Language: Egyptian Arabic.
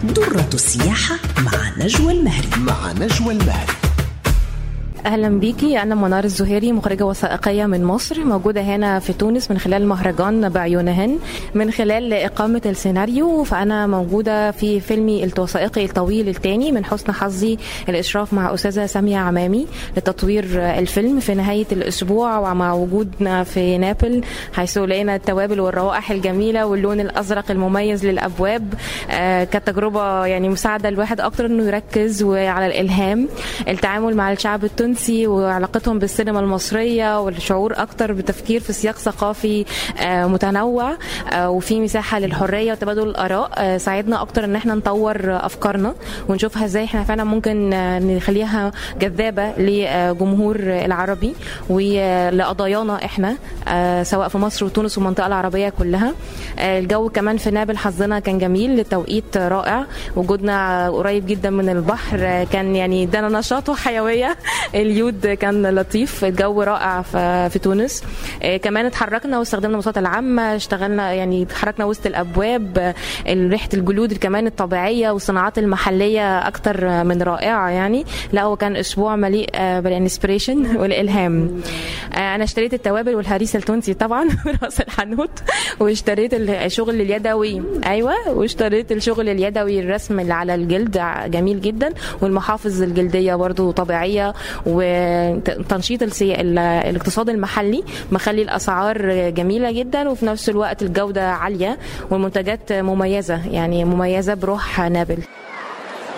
درة السياحة مع نجوى المهري مع نجوى المهري اهلا بيكي انا منار الزهيري مخرجه وثائقيه من مصر موجوده هنا في تونس من خلال مهرجان بعيونهن من خلال اقامه السيناريو فانا موجوده في فيلمي الوثائقي الطويل الثاني من حسن حظي الاشراف مع استاذه ساميه عمامي لتطوير الفيلم في نهايه الاسبوع ومع وجودنا في نابل حيث لقينا التوابل والروائح الجميله واللون الازرق المميز للابواب آه كانت تجربه يعني مساعده الواحد اكتر انه يركز وعلى الالهام التعامل مع الشعب التونسي التونسي وعلاقتهم بالسينما المصرية والشعور أكتر بتفكير في سياق ثقافي متنوع وفي مساحة للحرية وتبادل الآراء ساعدنا أكتر إن احنا نطور أفكارنا ونشوفها إزاي احنا فعلا ممكن نخليها جذابة لجمهور العربي ولقضايانا احنا سواء في مصر وتونس والمنطقة العربية كلها الجو كمان في نابل حظنا كان جميل التوقيت رائع وجودنا قريب جدا من البحر كان يعني ادانا نشاط وحيوية اليود كان لطيف الجو رائع في تونس كمان اتحركنا واستخدمنا المواصلات العامه اشتغلنا يعني اتحركنا وسط الابواب ريحه الجلود كمان الطبيعيه والصناعات المحليه اكتر من رائعه يعني لا هو كان اسبوع مليء بالانسبريشن والالهام انا اشتريت التوابل والهريسه التونسي طبعا راس الحنوت واشتريت الشغل اليدوي ايوه واشتريت الشغل اليدوي الرسم اللي على الجلد جميل جدا والمحافظ الجلديه برضو طبيعيه وتنشيط الاقتصاد المحلي مخلي الاسعار جميله جدا وفي نفس الوقت الجوده عاليه والمنتجات مميزه يعني مميزه بروح نابل